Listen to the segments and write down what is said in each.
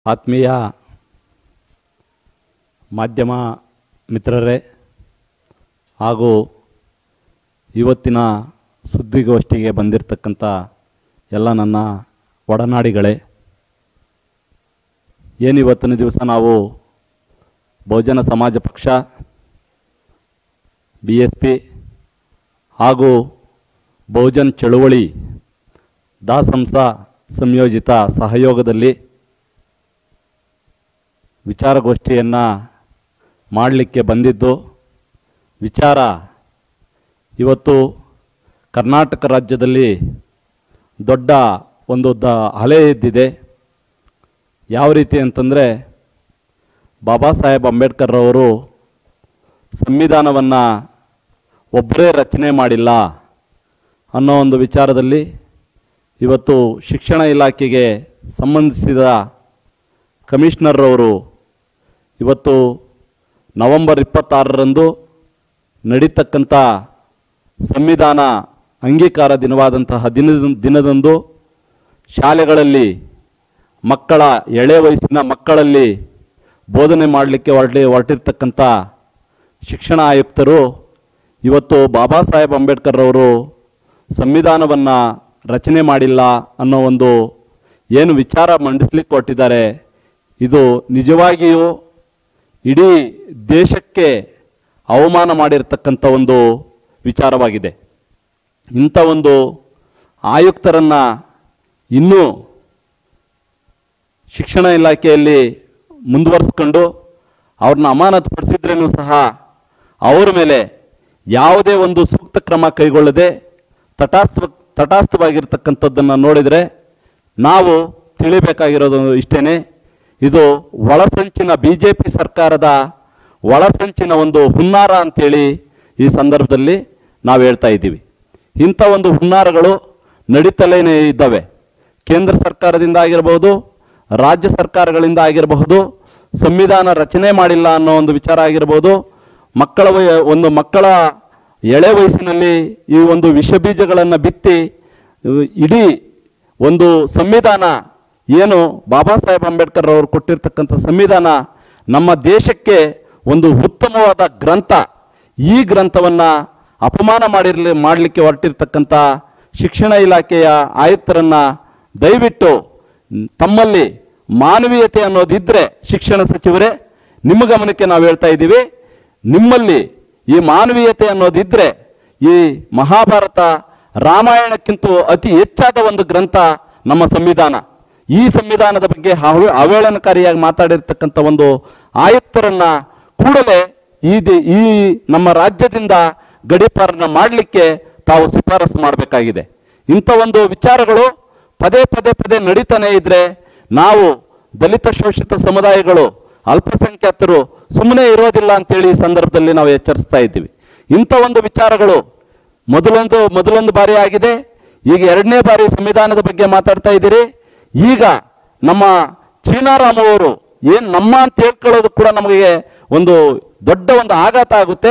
ಆತ್ಮೀಯ ಮಾಧ್ಯಮ ಮಿತ್ರರೇ ಹಾಗೂ ಇವತ್ತಿನ ಸುದ್ದಿಗೋಷ್ಠಿಗೆ ಬಂದಿರತಕ್ಕಂಥ ಎಲ್ಲ ನನ್ನ ಒಡನಾಡಿಗಳೇ ಏನು ಇವತ್ತಿನ ದಿವಸ ನಾವು ಬಹುಜನ ಸಮಾಜ ಪಕ್ಷ ಬಿ ಎಸ್ ಪಿ ಹಾಗೂ ಬಹುಜನ್ ಚಳುವಳಿ ದಾಸಂಸ ಸಂಯೋಜಿತ ಸಹಯೋಗದಲ್ಲಿ ವಿಚಾರಗೋಷ್ಠಿಯನ್ನು ಮಾಡಲಿಕ್ಕೆ ಬಂದಿದ್ದು ವಿಚಾರ ಇವತ್ತು ಕರ್ನಾಟಕ ರಾಜ್ಯದಲ್ಲಿ ದೊಡ್ಡ ಒಂದು ದ ಅಲೆ ಎದ್ದಿದೆ ಯಾವ ರೀತಿ ಅಂತಂದರೆ ಬಾಬಾ ಸಾಹೇಬ್ ಅಂಬೇಡ್ಕರ್ ಅವರು ಸಂವಿಧಾನವನ್ನು ಒಬ್ಬರೇ ರಚನೆ ಮಾಡಿಲ್ಲ ಅನ್ನೋ ಒಂದು ವಿಚಾರದಲ್ಲಿ ಇವತ್ತು ಶಿಕ್ಷಣ ಇಲಾಖೆಗೆ ಸಂಬಂಧಿಸಿದ ಕಮಿಷನರ್ರವರು ಇವತ್ತು ನವೆಂಬರ್ ಇಪ್ಪತ್ತಾರರಂದು ನಡೀತಕ್ಕಂಥ ಸಂವಿಧಾನ ಅಂಗೀಕಾರ ದಿನವಾದಂತಹ ದಿನದ ದಿನದಂದು ಶಾಲೆಗಳಲ್ಲಿ ಮಕ್ಕಳ ಎಳೆ ವಯಸ್ಸಿನ ಮಕ್ಕಳಲ್ಲಿ ಬೋಧನೆ ಮಾಡಲಿಕ್ಕೆ ಹೊರಟಿ ಹೊರಟಿರ್ತಕ್ಕಂಥ ಶಿಕ್ಷಣ ಆಯುಕ್ತರು ಇವತ್ತು ಬಾಬಾ ಸಾಹೇಬ್ ಅಂಬೇಡ್ಕರ್ ಅವರು ಸಂವಿಧಾನವನ್ನು ರಚನೆ ಮಾಡಿಲ್ಲ ಅನ್ನೋ ಒಂದು ಏನು ವಿಚಾರ ಮಂಡಿಸ್ಲಿಕ್ಕೆ ಹೊರಟಿದ್ದಾರೆ ಇದು ನಿಜವಾಗಿಯೂ ಇಡೀ ದೇಶಕ್ಕೆ ಅವಮಾನ ಮಾಡಿರ್ತಕ್ಕಂಥ ಒಂದು ವಿಚಾರವಾಗಿದೆ ಇಂಥ ಒಂದು ಆಯುಕ್ತರನ್ನು ಇನ್ನೂ ಶಿಕ್ಷಣ ಇಲಾಖೆಯಲ್ಲಿ ಮುಂದುವರಿಸ್ಕೊಂಡು ಅವ್ರನ್ನ ಅಮಾನತುಪಡಿಸಿದ್ರೇನೂ ಸಹ ಅವರ ಮೇಲೆ ಯಾವುದೇ ಒಂದು ಸೂಕ್ತ ಕ್ರಮ ಕೈಗೊಳ್ಳದೆ ತಟಾಸ್ಥ ತಟಾಸ್ಥವಾಗಿರ್ತಕ್ಕಂಥದ್ದನ್ನು ನೋಡಿದರೆ ನಾವು ತಿಳಿಬೇಕಾಗಿರೋದು ಇಷ್ಟೇ ಇದು ಒಳಸಂಚಿನ ಬಿ ಜೆ ಪಿ ಸರ್ಕಾರದ ಒಳಸಂಚಿನ ಒಂದು ಹುನ್ನಾರ ಅಂತೇಳಿ ಈ ಸಂದರ್ಭದಲ್ಲಿ ನಾವು ಹೇಳ್ತಾ ಇದ್ದೀವಿ ಇಂಥ ಒಂದು ಹುನ್ನಾರಗಳು ನಡೀತಲೇ ಇದ್ದಾವೆ ಕೇಂದ್ರ ಸರ್ಕಾರದಿಂದ ಆಗಿರಬಹುದು ರಾಜ್ಯ ಸರ್ಕಾರಗಳಿಂದ ಆಗಿರಬಹುದು ಸಂವಿಧಾನ ರಚನೆ ಮಾಡಿಲ್ಲ ಅನ್ನೋ ಒಂದು ವಿಚಾರ ಆಗಿರ್ಬೋದು ಮಕ್ಕಳ ವಯ ಒಂದು ಮಕ್ಕಳ ಎಳೆ ವಯಸ್ಸಿನಲ್ಲಿ ಈ ಒಂದು ವಿಷ ಬೀಜಗಳನ್ನು ಬಿತ್ತಿ ಇವ್- ಇಡೀ ಒಂದು ಸಂವಿಧಾನ ಏನು ಬಾಬಾ ಸಾಹೇಬ್ ಅಂಬೇಡ್ಕರ್ ಅವರು ಕೊಟ್ಟಿರ್ತಕ್ಕಂಥ ಸಂವಿಧಾನ ನಮ್ಮ ದೇಶಕ್ಕೆ ಒಂದು ಉತ್ತಮವಾದ ಗ್ರಂಥ ಈ ಗ್ರಂಥವನ್ನು ಅಪಮಾನ ಮಾಡಿರ್ಲಿ ಮಾಡಲಿಕ್ಕೆ ಹೊರಟಿರ್ತಕ್ಕಂಥ ಶಿಕ್ಷಣ ಇಲಾಖೆಯ ಆಯುಕ್ತರನ್ನು ದಯವಿಟ್ಟು ನ್- ತಮ್ಮಲ್ಲಿ ಮಾನವೀಯತೆ ಅನ್ನೋದಿದ್ದರೆ ಶಿಕ್ಷಣ ಸಚಿವರೇ ನಿಮ್ಮ ಗಮನಕ್ಕೆ ನಾವು ಹೇಳ್ತಾ ಇದ್ದೀವಿ ನಿಮ್ಮಲ್ಲಿ ಈ ಮಾನವೀಯತೆ ಅನ್ನೋದಿದ್ದರೆ ಈ ಮಹಾಭಾರತ ರಾಮಾಯಣಕ್ಕಿಂತ ಅತಿ ಹೆಚ್ಚಾದ ಒಂದು ಗ್ರಂಥ ನಮ್ಮ ಸಂವಿಧಾನ ಈ ಸಂವಿಧಾನದ ಬಗ್ಗೆ ಅವ- ಅವೇಳನಕಾರಿಯಾಗಿ ಮಾತಾಡಿರ್ತಕ್ಕಂಥ ಒಂದು ಆಯುಕ್ತರನ್ನ ಕೂಡಲೇ ಈ ದಿ- ಈ ನಮ್ಮ ರಾಜ್ಯದಿಂದ ಗಡೀಪಾರನ್ನ ಮಾಡಲಿಕ್ಕೆ ತಾವು ಶಿಫಾರಸು ಮಾಡಬೇಕಾಗಿದೆ ಇಂಥ ಒಂದು ವಿಚಾರಗಳು ಪದೇ ಪದೇ ಪದೇ ನಡೀತಾನೆ ಇದ್ರೆ ನಾವು ದಲಿತ ಶೋಷಿತ ಸಮುದಾಯಗಳು ಅಲ್ಪಸಂಖ್ಯಾತರು ಸುಮ್ಮನೆ ಇರೋದಿಲ್ಲ ಅಂತೇಳಿ ಈ ಸಂದರ್ಭದಲ್ಲಿ ನಾವು ಎಚ್ಚರಿಸ್ತಾ ಇದ್ದೀವಿ ಇಂಥ ಒಂದು ವಿಚಾರಗಳು ಮೊದಲೊಂದು ಮೊದಲೊಂದು ಬಾರಿ ಆಗಿದೆ ಈಗ ಎರಡನೇ ಬಾರಿ ಸಂವಿಧಾನದ ಬಗ್ಗೆ ಮಾತಾಡ್ತಾ ಇದ್ದೀರಿ ಈಗ ನಮ್ಮ ಚೀನಾರಾಮ್ ಅವರು ಏನ್ ನಮ್ಮ ಅಂತ ಹೇಳ್ಕೊಳ್ಳೋದು ಕೂಡ ನಮಗೆ ಒಂದು ದೊಡ್ಡ ಒಂದು ಆಘಾತ ಆಗುತ್ತೆ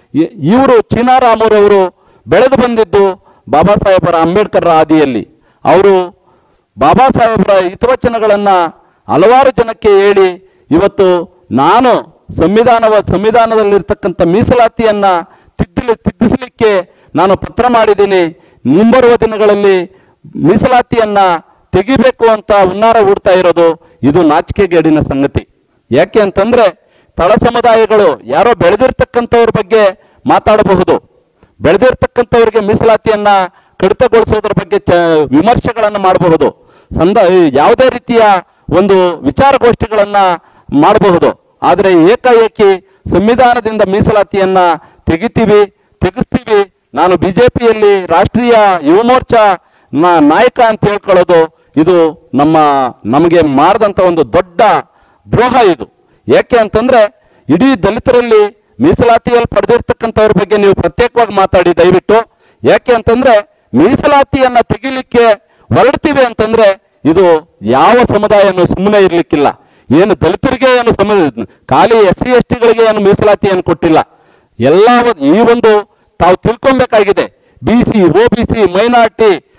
ಇವರು ಚೀನಾರಾಮ್ ಅವರು ಬೆಳೆದು ಬಂದಿದ್ದು ಬಾಬಾ ಸಾಹೇಬರ ಅಂಬೇಡ್ಕರ್ ಹಾದಿಯಲ್ಲಿ ಅವರು ಬಾಬಾ ಸಾಹೇಬರ ಹಿತವಚನಗಳನ್ನ ಹಲವಾರು ಜನಕ್ಕೆ ಹೇಳಿ ಇವತ್ತು ನಾನು ಸಂವಿಧಾನವ ಸಂವಿಧಾನದಲ್ಲಿರ್ತಕ್ಕಂಥ ಮೀಸಲಾತಿಯನ್ನ ತಿದ್ದಲಿ ತಿದ್ದಿಸಲಿಕ್ಕೆ ನಾನು ಪತ್ರ ಮಾಡಿದ್ದೀನಿ ಮುಂಬರುವ ದಿನಗಳಲ್ಲಿ ಮೀಸಲಾತಿಯನ್ನ ತೆಗಿಬೇಕು ಅಂತ ಹುನ್ನಾರ ಹೂಡ್ತಾ ಇರೋದು ಇದು ನಾಚಿಕೆಗೇಡಿನ ಸಂಗತಿ ಯಾಕೆ ಅಂತಂದ್ರೆ ತಳ ಸಮುದಾಯಗಳು ಯಾರೋ ಬೆಳೆದಿರ್ತಕ್ಕಂಥವ್ರ ಬಗ್ಗೆ ಮಾತಾಡಬಹುದು ಬೆಳೆದಿರ್ತಕ್ಕಂಥವ್ರಿಗೆ ಮೀಸಲಾತಿಯನ್ನ ಕಡಿತಗೊಳಿಸೋದ್ರ ಬಗ್ಗೆ ಚ ವಿಮರ್ಶೆಗಳನ್ನು ಮಾಡಬಹುದು ಸಂದ ಯಾವುದೇ ರೀತಿಯ ಒಂದು ವಿಚಾರಗೋಷ್ಠಿಗಳನ್ನ ಮಾಡಬಹುದು ಆದರೆ ಏಕಾಏಕಿ ಸಂವಿಧಾನದಿಂದ ಮೀಸಲಾತಿಯನ್ನ ತೆಗಿತೀವಿ ತೆಗಿಸ್ತೀವಿ ನಾನು ಬಿಜೆಪಿಯಲ್ಲಿ ರಾಷ್ಟ್ರೀಯ ಯುವ ಮೋರ್ಚಾ ನ- ನಾಯಕ ಅಂತ ಹೇಳ್ಕೊಳ್ಳೋದು ಇದು ನಮ್ಮ ನಮಗೆ ಮಾಡಿದಂಥ ಒಂದು ದೊಡ್ಡ ದ್ರೋಹ ಇದು ಯಾಕೆ ಅಂತಂದ್ರೆ ಇಡೀ ದಲಿತರಲ್ಲಿ ಮೀಸಲಾತಿಯಲ್ಲಿ ಪಡೆದಿರ್ತಕ್ಕಂಥವ್ರ ಬಗ್ಗೆ ನೀವು ಪ್ರತ್ಯೇಕವಾಗಿ ಮಾತಾಡಿ ದಯವಿಟ್ಟು ಯಾಕೆ ಅಂತಂದ್ರೆ ಮೀಸಲಾತಿಯನ್ನ ತೆಗಿಲಿಕ್ಕೆ ಹೊರಡ್ತೀವಿ ಅಂತಂದ್ರೆ ಇದು ಯಾವ ಸಮುದಾಯನೂ ಸುಮ್ಮನೆ ಇರ್ಲಿಕ್ಕಿಲ್ಲ ಏನು ದಲಿತರಿಗೆ ಏನು ಸಮ ಖಾಲಿ ಎಸ್ ಸಿ ಎಸ್ ಟಿಗಳಿಗೆ ಏನು ಮೀಸಲಾತಿಯನ್ನು ಕೊಟ್ಟಿಲ್ಲ ಎಲ್ಲ ಒ- ಈ ಒಂದು ತಾವು ತಿಳ್ಕೊಬೇಕಾಗಿದೆ B C O B C minority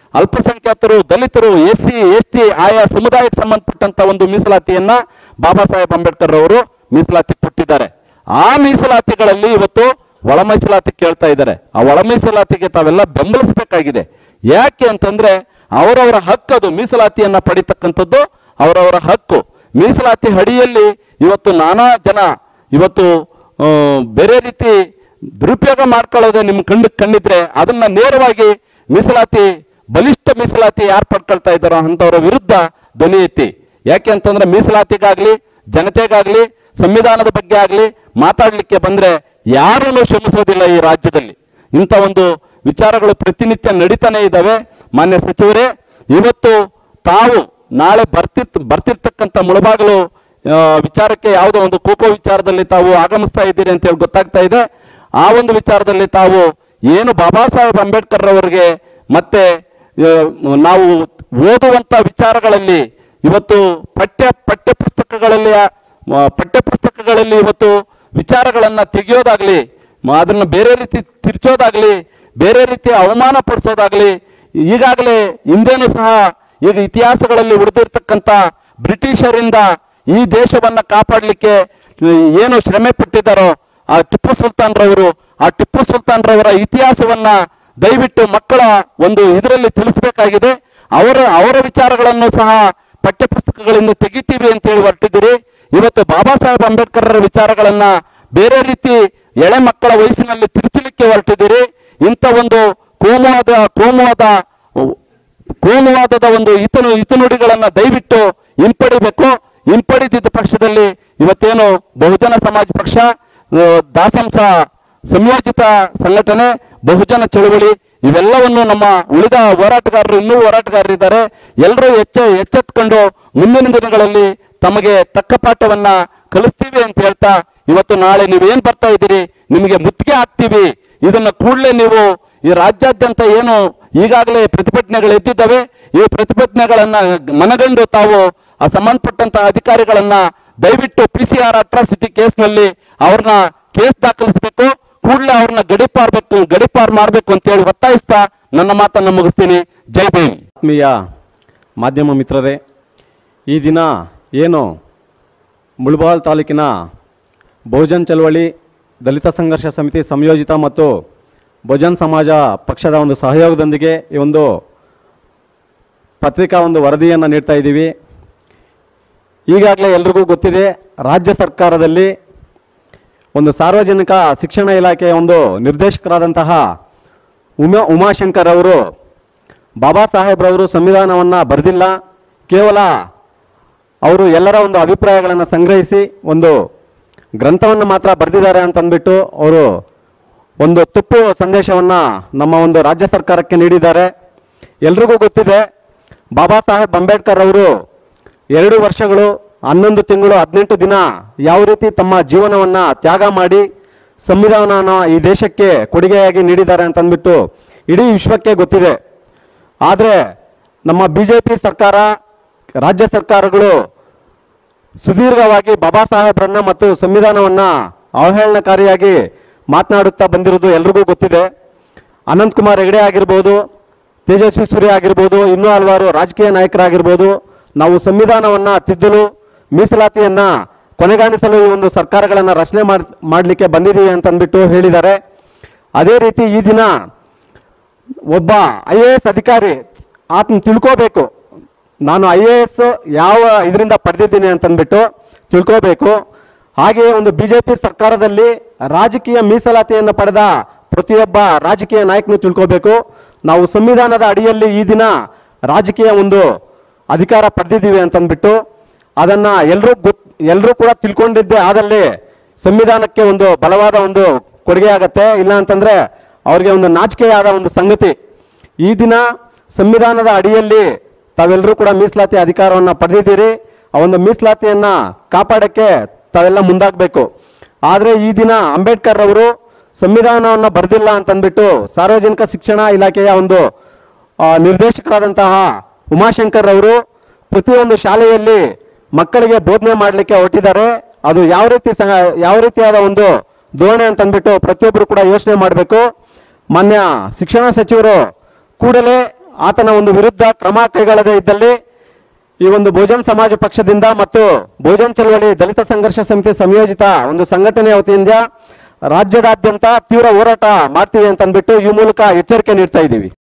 ಅಲ್ಪಸಂಖ್ಯಾತರು ದಲಿತರು ಎಸ್ ಸಿ ಎಸ್ ಟಿ ಆಯಾ ಸಮುದಾಯಕ್ಕೆ ಸಂಬಂಧಪಟ್ಟಂತ ಒಂದು ಮೀಸಲಾತಿಯನ್ನ ಬಾಬಾ ಸಾಹೇಬ್ ಅಂಬೇಡ್ಕರ್ ಅವರು ಮೀಸಲಾತಿ ಕೊಟ್ಟಿದ್ದಾರೆ ಆ ಮೀಸಲಾತಿಗಳಲ್ಲಿ ಇವತ್ತು ಒಳ ಮೀಸಲಾತಿ ಕೇಳ್ತಾ ಇದ್ದಾರೆ ಆ ಒಳ ಮೀಸಲಾತಿಗೆ ತಾವೆಲ್ಲ ಬೆಂಬಲಿಸಬೇಕಾಗಿದೆ ಯಾಕೆ ಅಂತಂದ್ರೆ ಅವರವರ ಹಕ್ಕು ಅದು ಮೀಸಲಾತಿಯನ್ನ ಪಡಿತಕ್ಕಂಥದ್ದು ಅವರವರ ಹಕ್ಕು ಮೀಸಲಾತಿ ಅಡಿಯಲ್ಲಿ ಇವತ್ತು ನಾನಾ ಜನ ಇವತ್ತು ಆ, ಬೇರೆ ರೀತಿ ದುರುಪಯೋಗ ಮಾಡ್ಕೊಳ್ಳೋದು ನಿಮ್ ಕಣ್ಣು ಕಂಡಿದ್ರೆ ಅದನ್ನ ನೇರವಾಗಿ ಮೀಸಲಾತಿ ಬಲಿಷ್ಠ ಮೀಸಲಾತಿ ಯಾರು ಪಡ್ಕೊಳ್ತಾ ಇದ್ದಾರೋ ಅಂತವರ ವಿರುದ್ಧ ಧ್ವನಿ ಎತ್ತಿ ಯಾಕೆ ಅಂತಂದ್ರೆ ಮೀಸಲಾತಿಗಾಗ್ಲಿ ಜನತೆಗಾಗ್ಲಿ ಸಂವಿಧಾನದ ಬಗ್ಗೆ ಆಗ್ಲಿ ಮಾತಾಡ್ಲಿಕ್ಕೆ ಬಂದ್ರೆ ಯಾರನ್ನು ಶ್ರಮಿಸೋದಿಲ್ಲ ಈ ರಾಜ್ಯದಲ್ಲಿ ಇಂಥ ಒಂದು ವಿಚಾರಗಳು ಪ್ರತಿನಿತ್ಯ ನಡೀತಾನೆ ಇದ್ದಾವೆ ಮಾನ್ಯ ಸಚಿವರೇ ಇವತ್ತು ತಾವು ನಾಳೆ ಬರ್ತಿರ್ ಬರ್ತಿರ್ತಕ್ಕಂಥ ಮುಳಬಾಗಿಲು ಆ, ವಿಚಾರಕ್ಕೆ ಯಾವುದೋ ಒಂದು ಕೋಕೋ ವಿಚಾರದಲ್ಲಿ ತಾವು ಆಗಮಿಸ್ತಾ ಇದ್ದೀರಿ ಅಂತ ಹೇಳಿ ಗೊತ್ತಾಗ್ತಾ ಇದೆ ಆ ಒಂದು ವಿಚಾರದಲ್ಲಿ ತಾವು ಏನು ಬಾಬಾ ಸಾಹೇಬ್ ಅಂಬೇಡ್ಕರ್ ಅವರಿಗೆ ಮತ್ತೆ ಆ, ನಾವು ಓದುವಂತ ವಿಚಾರಗಳಲ್ಲಿ ಇವತ್ತು ಪಠ್ಯ ಪಠ್ಯ ಪುಸ್ತಕಗಳಲ್ಲಿ ಆ, ಪಠ್ಯ ಪುಸ್ತಕಗಳಲ್ಲಿ ಇವತ್ತು ವಿಚಾರಗಳನ್ನ ತೆಗೆಯೋದಾಗ್ಲಿ ಮ- ಅದನ್ನ ಬೇರೆ ರೀತಿ ತಿರ್ಚೋದಾಗ್ಲಿ ಬೇರೆ ರೀತಿ ಅವಮಾನ ಪಡಿಸೋದಾಗ್ಲಿ ಈಗಾಗಲೇ ಹಿಂದೇನು ಸಹ ಈಗ ಇತಿಹಾಸಗಳಲ್ಲಿ ಉಳಿದಿರ್ತಕ್ಕಂಥ ಬ್ರಿಟಿಷರಿಂದ ಈ ದೇಶವನ್ನ ಕಾಪಾಡಲಿಕ್ಕೆ ಏನು ಶ್ರಮೆ ಪಟ್ಟಿದ್ದಾರೋ ಆ ಟಿಪ್ಪು ಸುಲ್ತಾನ್ ರವರು ಆ ಟಿಪ್ಪು ಸುಲ್ತಾನ್ ರವರ ಇತಿಹಾಸವನ್ನ ದಯವಿಟ್ಟು ಮಕ್ಕಳ ಒಂದು ಇದರಲ್ಲಿ ತಿಳಿಸಬೇಕಾಗಿದೆ ಅವರ ಅವರ ವಿಚಾರಗಳನ್ನು ಸಹ ಪಠ್ಯ ಪುಸ್ತಕಗಳಿಂದ ತೆಗಿತೀವಿ ಅಂತ ಹೇಳಿ ಹೊರಟಿದ್ದೀರಿ ಇವತ್ತು ಬಾಬಾ ಸಾಹೇಬ್ ಅಂಬೇಡ್ಕರ್ ವಿಚಾರಗಳನ್ನ ಬೇರೆ ರೀತಿ ಎಳೆ ಮಕ್ಕಳ ವಯಸ್ಸಿನಲ್ಲಿ ತಿರುಚಲಿಕ್ಕೆ ಹೊರಟಿದ್ದೀರಿ ಇಂಥ ಒಂದು ಕೋಮುವಾದ ಕೋಮುವಾದ ಕೋಮುವಾದದ ಒಂದು ಇತನು ಇತನುಡಿಗಳನ್ನ ದಯವಿಟ್ಟು ಹಿಂಪಡಿಬೇಕು ಹಿಂಪಡಿದಿದ್ದ ಪಕ್ಷದಲ್ಲಿ ಇವತ್ತೇನು ಬಹುಜನ ಸಮಾಜ ಪಕ್ಷ ಆ, ದಾಸಂಸ ಸಂಯೋಜಿತ ಸಂಘಟನೆ ಬಹುಜನ ಚಳುವಳಿ ಇವೆಲ್ಲವನ್ನು ನಮ್ಮ ಉಳಿದ ಹೋರಾಟಗಾರರು ಇನ್ನೂ ಹೋರಾಟಗಾರರಿದ್ದಾರೆ ಎಲ್ಲರೂ ಎಚ್ಚ ಎಚ್ಚೆತ್ಕೊಂಡು ಮುಂದಿನ ದಿನಗಳಲ್ಲಿ ತಮಗೆ ತಕ್ಕ ಪಾಠವನ್ನ ಕಲಿಸ್ತೀವಿ ಅಂತ ಹೇಳ್ತಾ ಇವತ್ತು ನಾಳೆ ನೀವೇನ್ ಬರ್ತಾ ಇದ್ದೀರಿ ನಿಮಗೆ ಮುತ್ತಿಗೆ ಹಾಕ್ತೀವಿ ಇದನ್ನ ಕೂಡಲೇ ನೀವು ಈ ರಾಜ್ಯಾದ್ಯಂತ ಏನು ಈಗಾಗಲೇ ಪ್ರತಿಭಟನೆಗಳು ಎದ್ದಿದ್ದಾವೆ ಈ ಪ್ರತಿಭಟನೆಗಳನ್ನ ಮನಗಂಡು ತಾವು ಆ ಸಂಬಂಧಪಟ್ಟಂತ ಅಧಿಕಾರಿಗಳನ್ನ ದಯವಿಟ್ಟು ಪಿ ಸಿ ಆರ್ ಅಟ್ರಾಸಿಟಿ ಕೇಸ್ನಲ್ಲಿ ಅವ್ರನ್ನ ಕೇಸ್ ದಾಖಲಿಸಬೇಕು ಕೂಡಲೇ ಅವ್ರನ್ನ ಗಡಿಪಾರ್ಬೇಕು ಗಡಿಪಾರ್ ಮಾಡಬೇಕು ಅಂತ ಹೇಳಿ ಒತ್ತಾಯಿಸ್ತಾ ನನ್ನ ಮಾತನ್ನ ಮುಗಿಸ್ತೀನಿ ಜೈ ಭೀಮ್ ಆತ್ಮೀಯ ಮಾಧ್ಯಮ ಮಿತ್ರರೇ ಈ ದಿನ ಏನು ಮುಳಬಾಲ್ ತಾಲೂಕಿನ ಬಹುಜನ್ ಚಳವಳಿ ದಲಿತ ಸಂಘರ್ಷ ಸಮಿತಿ ಸಂಯೋಜಿತ ಮತ್ತು ಬಹುಜನ್ ಸಮಾಜ ಪಕ್ಷದ ಒಂದು ಸಹಯೋಗದೊಂದಿಗೆ ಈ ಒಂದು ಪತ್ರಿಕಾ ಒಂದು ವರದಿಯನ್ನು ನೀಡ್ತಾ ಇದ್ದೀವಿ ಈಗಾಗಲೇ ಎಲ್ರಿಗೂ ಗೊತ್ತಿದೆ ರಾಜ್ಯ ಸರ್ಕಾರದಲ್ಲಿ ಒಂದು ಸಾರ್ವಜನಿಕ ಶಿಕ್ಷಣ ಇಲಾಖೆಯ ಒಂದು ನಿರ್ದೇಶಕರಾದಂತಹ ಉಮಾ ಉಮಾಶಂಕರ್ ಅವರು ಬಾಬಾ ಸಾಹೇಬ್ರವರು ಸಂವಿಧಾನವನ್ನು ಬರೆದಿಲ್ಲ ಕೇವಲ ಅವರು ಎಲ್ಲರ ಒಂದು ಅಭಿಪ್ರಾಯಗಳನ್ನು ಸಂಗ್ರಹಿಸಿ ಒಂದು ಗ್ರಂಥವನ್ನು ಮಾತ್ರ ಬರೆದಿದ್ದಾರೆ ಅಂತ ಅಂದ್ಬಿಟ್ಟು ಅವರು ಒಂದು ತುಪ್ಪು ಸಂದೇಶವನ್ನು ನಮ್ಮ ಒಂದು ರಾಜ್ಯ ಸರ್ಕಾರಕ್ಕೆ ನೀಡಿದ್ದಾರೆ ಎಲ್ರಿಗೂ ಗೊತ್ತಿದೆ ಬಾಬಾ ಸಾಹೇಬ್ ಅಂಬೇಡ್ಕರ್ ಅವರು ಎರಡು ವರ್ಷಗಳು ಹನ್ನೊಂದು ತಿಂಗಳು ಹದಿನೆಂಟು ದಿನ ಯಾವ ರೀತಿ ತಮ್ಮ ಜೀವನವನ್ನು ತ್ಯಾಗ ಮಾಡಿ ಸಂವಿಧಾನನ ಈ ದೇಶಕ್ಕೆ ಕೊಡುಗೆಯಾಗಿ ನೀಡಿದ್ದಾರೆ ಅಂತ ಅಂದ್ಬಿಟ್ಟು ಇಡೀ ವಿಶ್ವಕ್ಕೆ ಗೊತ್ತಿದೆ ಆದರೆ ನಮ್ಮ ಬಿ ಜೆ ಪಿ ಸರ್ಕಾರ ರಾಜ್ಯ ಸರ್ಕಾರಗಳು ಸುದೀರ್ಘವಾಗಿ ಬಾಬಾ ಸಾಹೇಬ್ರನ್ನ ಮತ್ತು ಸಂವಿಧಾನವನ್ನ ಅವಹೇಳನಕಾರಿಯಾಗಿ ಮಾತನಾಡುತ್ತಾ ಬಂದಿರೋದು ಎಲ್ರಿಗೂ ಗೊತ್ತಿದೆ ಅನಂತಕುಮಾರ್ ಹೆಗಡೆ ಆಗಿರ್ಬೋದು ತೇಜಸ್ವಿ ಸೂರ್ಯ ಆಗಿರ್ಬೋದು ಇನ್ನೂ ಹಲವಾರು ರಾಜಕೀಯ ನಾಯಕರಾಗಿರ್ಬೋದು ನಾವು ಸಂವಿಧಾನವನ್ನ ತಿದ್ದಲು ಮೀಸಲಾತಿಯನ್ನ ಕೊನೆಗಾಣಿಸಲು ಈ ಒಂದು ಸರ್ಕಾರಗಳನ್ನು ರಚನೆ ಮಾಡ್ ಮಾಡಲಿಕ್ಕೆ ಬಂದಿದ್ದೀವಿ ಅಂತ ಅಂದ್ಬಿಟ್ಟು ಹೇಳಿದ್ದಾರೆ ಅದೇ ರೀತಿ ಈ ದಿನ ಒಬ್ಬ ಐ ಎ ಎಸ್ ಅಧಿಕಾರಿ ಆತನ ತಿಳ್ಕೋಬೇಕು ನಾನು ಐ ಎ ಎಸ್ ಯಾವ ಇದರಿಂದ ಪಡೆದಿದ್ದೀನಿ ಅಂತಂದ್ಬಿಟ್ಟು ತಿಳ್ಕೋಬೇಕು ಹಾಗೆಯೇ ಒಂದು ಬಿ ಜೆ ಪಿ ಸರ್ಕಾರದಲ್ಲಿ ರಾಜಕೀಯ ಮೀಸಲಾತಿಯನ್ನು ಪಡೆದ ಪ್ರತಿಯೊಬ್ಬ ರಾಜಕೀಯ ನಾಯಕನು ತಿಳ್ಕೋಬೇಕು ನಾವು ಸಂವಿಧಾನದ ಅಡಿಯಲ್ಲಿ ಈ ದಿನ ರಾಜಕೀಯ ಒಂದು ಅಧಿಕಾರ ಪಡೆದಿದ್ದೀವಿ ಅಂತಂದ್ಬಿಟ್ಟು ಅದನ್ನ ಎಲ್ಲರೂ ಗೊತ್ ಎಲ್ಲರೂ ಕೂಡ ತಿಳ್ಕೊಂಡಿದ್ದೆ ಆದಲ್ಲಿ ಸಂವಿಧಾನಕ್ಕೆ ಒಂದು ಬಲವಾದ ಒಂದು ಕೊಡುಗೆ ಆಗತ್ತೆ ಇಲ್ಲ ಅಂತಂದ್ರೆ ಅವ್ರಿಗೆ ಒಂದು ನಾಚಿಕೆಯಾದ ಒಂದು ಸಂಗತಿ ಈ ದಿನ ಸಂವಿಧಾನದ ಅಡಿಯಲ್ಲಿ ತಾವೆಲ್ಲರೂ ಕೂಡ ಮೀಸಲಾತಿ ಅಧಿಕಾರವನ್ನು ಪಡೆದಿದ್ದೀರಿ ಆ ಒಂದು ಮೀಸಲಾತಿಯನ್ನ ಕಾಪಾಡಕ್ಕೆ ತಾವೆಲ್ಲ ಮುಂದಾಗಬೇಕು ಆದರೆ ಈ ದಿನ ಅಂಬೇಡ್ಕರ್ ಅವರು ಸಂವಿಧಾನವನ್ನು ಬರೆದಿಲ್ಲ ಅಂತಂದ್ಬಿಟ್ಟು ಸಾರ್ವಜನಿಕ ಶಿಕ್ಷಣ ಇಲಾಖೆಯ ಒಂದು ಆ, ನಿರ್ದೇಶಕರಾದಂತಹ ಉಮಾಶಂಕರ್ ಅವರು ಪ್ರತಿಯೊಂದು ಶಾಲೆಯಲ್ಲಿ ಮಕ್ಕಳಿಗೆ ಬೋಧನೆ ಮಾಡಲಿಕ್ಕೆ ಹೊರಟಿದ್ದಾರೆ ಅದು ಯಾವ ರೀತಿ ಸ- ಯಾವ ರೀತಿಯಾದ ಒಂದು ಧೋರಣೆ ಅಂತಂದ್ಬಿಟ್ಟು ಪ್ರತಿಯೊಬ್ಬರು ಕೂಡ ಯೋಚನೆ ಮಾಡಬೇಕು ಮಾನ್ಯ ಶಿಕ್ಷಣ ಸಚಿವರು ಕೂಡಲೇ ಆತನ ಒಂದು ವಿರುದ್ಧ ಕ್ರಮ ಕೈಗೊಳ್ಳದೇ ಇದ್ದಲ್ಲಿ ಈ ಒಂದು ಬಹುಜನ್ ಸಮಾಜ ಪಕ್ಷದಿಂದ ಮತ್ತು ಬಹುಜನ್ ಚಳವಳಿ ದಲಿತ ಸಂಘರ್ಷ ಸಮಿತಿ ಸಂಯೋಜಿತ ಒಂದು ಸಂಘಟನೆಯ ವತಿಯಿಂದ ರಾಜ್ಯದಾದ್ಯಂತ ತೀವ್ರ ಹೋರಾಟ ಮಾಡ್ತೀವಿ ಅಂತ ಅಂದ್ಬಿಟ್ಟು ಈ ಮೂಲಕ ಎಚ್ಚರಿಕೆ ನೀಡ್ತಾ ಇದ್ದೀವಿ